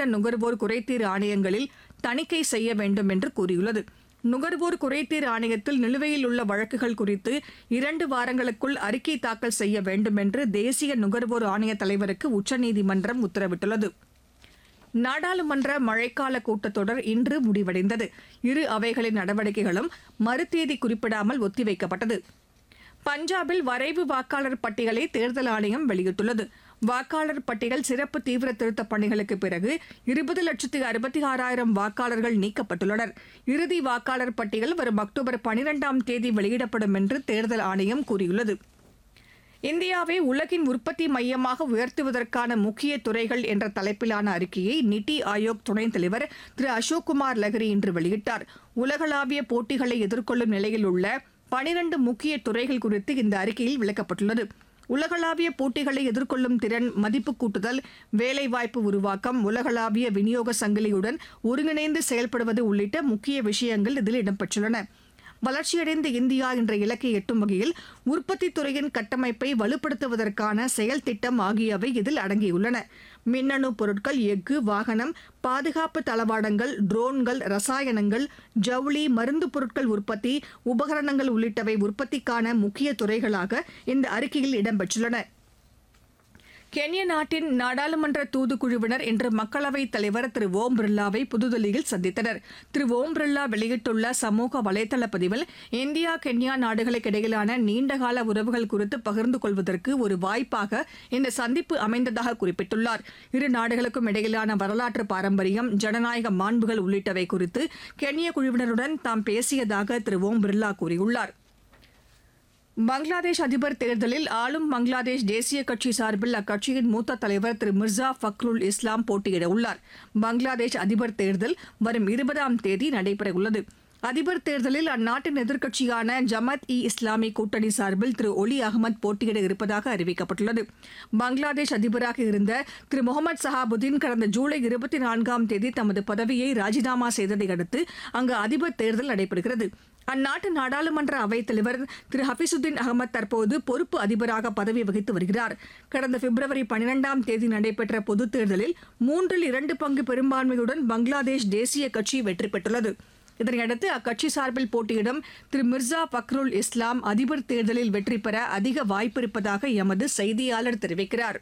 மாவட்ட நுகர்வோர் குறைதீர் ஆணையங்களில் தணிக்கை செய்ய வேண்டும் என்று கூறியுள்ளது நுகர்வோர் குறைதீர் ஆணையத்தில் நிலுவையில் உள்ள வழக்குகள் குறித்து இரண்டு வாரங்களுக்குள் அறிக்கை தாக்கல் செய்ய வேண்டும் என்று தேசிய நுகர்வோர் ஆணைய தலைவருக்கு உச்சநீதிமன்றம் உத்தரவிட்டுள்ளது நாடாளுமன்ற மழைக்கால கூட்டத்தொடர் இன்று முடிவடைந்தது இரு அவைகளின் நடவடிக்கைகளும் மறுதேதி குறிப்பிடாமல் ஒத்திவைக்கப்பட்டது பஞ்சாபில் வரைவு வாக்காளர் பட்டியலை தேர்தல் ஆணையம் வெளியிட்டுள்ளது வாக்காளர் பட்டியல் சிறப்பு தீவிர திருத்தப் பணிகளுக்கு பிறகு இருபது லட்சத்து அறுபத்தி ஆறாயிரம் வாக்காளர்கள் நீக்கப்பட்டுள்ளனர் இறுதி வாக்காளர் பட்டியல் வரும் அக்டோபர் பனிரெண்டாம் தேதி வெளியிடப்படும் என்று தேர்தல் ஆணையம் கூறியுள்ளது இந்தியாவை உலகின் உற்பத்தி மையமாக உயர்த்துவதற்கான முக்கிய துறைகள் என்ற தலைப்பிலான அறிக்கையை நித்தி ஆயோக் துணைத் தலைவர் திரு அசோக் குமார் லஹரி இன்று வெளியிட்டார் உலகளாவிய போட்டிகளை எதிர்கொள்ளும் நிலையில் உள்ள பனிரண்டு முக்கிய துறைகள் குறித்து இந்த அறிக்கையில் விளக்கப்பட்டுள்ளது உலகளாவிய போட்டிகளை எதிர்கொள்ளும் திறன் மதிப்பு கூட்டுதல் வேலைவாய்ப்பு உருவாக்கம் உலகளாவிய விநியோக சங்கிலியுடன் ஒருங்கிணைந்து செயல்படுவது உள்ளிட்ட முக்கிய விஷயங்கள் இதில் இடம்பெற்றுள்ளன வளர்ச்சியடைந்த இந்தியா என்ற இலக்கை எட்டும் வகையில் உற்பத்தி துறையின் கட்டமைப்பை வலுப்படுத்துவதற்கான செயல் திட்டம் ஆகியவை இதில் அடங்கியுள்ளன மின்னணு பொருட்கள் எஃகு வாகனம் பாதுகாப்பு தளவாடங்கள் ட்ரோன்கள் ரசாயனங்கள் ஜவுளி மருந்து பொருட்கள் உற்பத்தி உபகரணங்கள் உள்ளிட்டவை உற்பத்திக்கான முக்கிய துறைகளாக இந்த அறிக்கையில் இடம்பெற்றுள்ளன கென்ய நாட்டின் நாடாளுமன்ற தூதுக்குழுவினர் இன்று மக்களவைத் தலைவர் திரு ஓம் பிர்லாவை புதுதில்லியில் சந்தித்தனர் திரு ஓம் பிர்லா வெளியிட்டுள்ள சமூக வலைதள பதிவில் இந்தியா கென்யா நாடுகளுக்கு இடையிலான நீண்டகால உறவுகள் குறித்து பகிர்ந்து கொள்வதற்கு ஒரு வாய்ப்பாக இந்த சந்திப்பு அமைந்ததாக குறிப்பிட்டுள்ளார் இரு நாடுகளுக்கும் இடையிலான வரலாற்று பாரம்பரியம் ஜனநாயக மாண்புகள் உள்ளிட்டவை குறித்து கென்ய குழுவினருடன் தாம் பேசியதாக திரு ஓம் பிர்லா கூறியுள்ளார் பங்களாதேஷ் அதிபர் தேர்தலில் ஆளும் பங்களாதேஷ் தேசிய கட்சி சார்பில் அக்கட்சியின் மூத்த தலைவர் திரு மிர்சா ஃபக்ருல் இஸ்லாம் போட்டியிட உள்ளார் பங்களாதேஷ் அதிபர் தேர்தல் வரும் இருபதாம் தேதி நடைபெறவுள்ளது அதிபர் தேர்தலில் அந்நாட்டின் எதிர்க்கட்சியான ஜமத் இ இஸ்லாமி கூட்டணி சார்பில் திரு ஒலி அகமது போட்டியிட இருப்பதாக அறிவிக்கப்பட்டுள்ளது பங்களாதேஷ் அதிபராக இருந்த திரு முகமது சஹாபுதீன் கடந்த ஜூலை இருபத்தி நான்காம் தேதி தமது பதவியை ராஜினாமா செய்ததை அடுத்து அங்கு அதிபர் தேர்தல் நடைபெறுகிறது அந்நாட்டு நாடாளுமன்ற அவைத் தலைவர் திரு ஹபீசுddin அகமது தற்போது பொறுப்பு அதிபராக பதவி வகித்து வருகிறார் கடந்த பிப்ரவரி பனிரெண்டாம் தேதி நடைபெற்ற பொதுத் தேர்தலில் மூன்றில் இரண்டு பங்கு பெரும்பான்மையுடன் பங்களாதேஷ் தேசிய கட்சி வெற்றி பெற்றுள்ளது இதனையடுத்து அக்கட்சி சார்பில் போட்டியிடும் திரு மிர்சா பக்ருல் இஸ்லாம் அதிபர் தேர்தலில் வெற்றி பெற அதிக வாய்ப்பிருப்பதாக எமது செய்தியாளர் தெரிவிக்கிறார்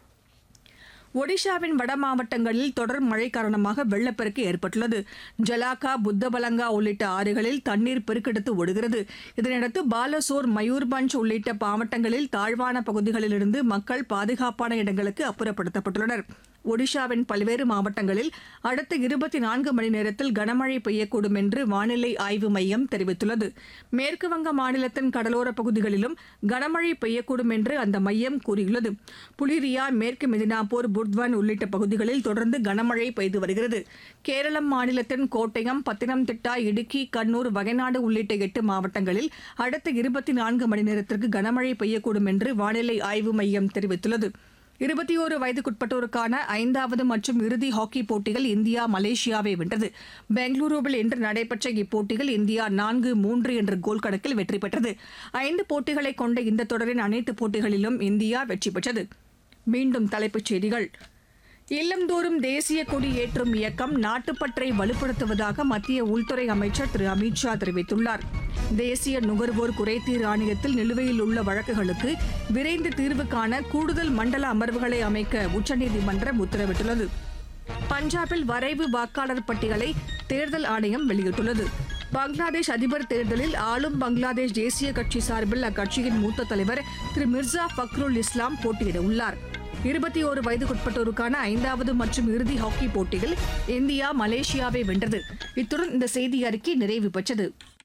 ஒடிஷாவின் வட மாவட்டங்களில் தொடர் மழை காரணமாக வெள்ளப்பெருக்கு ஏற்பட்டுள்ளது ஜலாக்கா புத்தபலங்கா உள்ளிட்ட ஆறுகளில் தண்ணீர் பெருக்கெடுத்து ஓடுகிறது இதனையடுத்து பாலசோர் மயூர்பஞ்ச் உள்ளிட்ட மாவட்டங்களில் தாழ்வான பகுதிகளிலிருந்து மக்கள் பாதுகாப்பான இடங்களுக்கு அப்புறப்படுத்தப்பட்டுள்ளனர் ஒடிஷாவின் பல்வேறு மாவட்டங்களில் அடுத்த இருபத்தி நான்கு மணி நேரத்தில் கனமழை பெய்யக்கூடும் என்று வானிலை ஆய்வு மையம் தெரிவித்துள்ளது மேற்குவங்க மாநிலத்தின் கடலோர பகுதிகளிலும் கனமழை பெய்யக்கூடும் என்று அந்த மையம் கூறியுள்ளது புலிரியா மேற்கு மெதினாப்பூர் புர்த்வன் உள்ளிட்ட பகுதிகளில் தொடர்ந்து கனமழை பெய்து வருகிறது கேரளம் மாநிலத்தின் கோட்டயம் பத்தினம்திட்டா இடுக்கி கண்ணூர் வயநாடு உள்ளிட்ட எட்டு மாவட்டங்களில் அடுத்த இருபத்தி நான்கு மணி நேரத்திற்கு கனமழை பெய்யக்கூடும் என்று வானிலை ஆய்வு மையம் தெரிவித்துள்ளது இருபத்தி ஓரு வயதுக்குட்பட்டோருக்கான ஐந்தாவது மற்றும் இறுதி ஹாக்கி போட்டியில் இந்தியா மலேசியாவை வென்றது பெங்களூருவில் இன்று நடைபெற்ற இப்போட்டியில் இந்தியா நான்கு மூன்று என்ற கோல் கணக்கில் வெற்றி பெற்றது ஐந்து போட்டிகளை கொண்ட இந்த தொடரின் அனைத்து போட்டிகளிலும் இந்தியா வெற்றி பெற்றது மீண்டும் தலைப்புச் செய்திகள் இல்லந்தோறும் தேசிய கொடி ஏற்றும் இயக்கம் நாட்டுப்பற்றை வலுப்படுத்துவதாக மத்திய உள்துறை அமைச்சர் திரு அமித்ஷா தெரிவித்துள்ளார் தேசிய நுகர்வோர் குறைதீர் ஆணையத்தில் நிலுவையில் உள்ள வழக்குகளுக்கு விரைந்து தீர்வு காண கூடுதல் மண்டல அமர்வுகளை அமைக்க உச்சநீதிமன்றம் உத்தரவிட்டுள்ளது பஞ்சாபில் வரைவு வாக்காளர் பட்டியலை தேர்தல் ஆணையம் வெளியிட்டுள்ளது பங்களாதேஷ் அதிபர் தேர்தலில் ஆளும் பங்களாதேஷ் தேசிய கட்சி சார்பில் அக்கட்சியின் மூத்த தலைவர் திரு மிர்சா ஃபக்ருல் இஸ்லாம் போட்டியிட உள்ளார் இருபத்தி ஓரு வயதுக்குட்பட்டோருக்கான ஐந்தாவது மற்றும் இறுதி ஹாக்கி போட்டியில் இந்தியா மலேசியாவை வென்றது இத்துடன் இந்த செய்தி அறிக்கை நிறைவு பெற்றது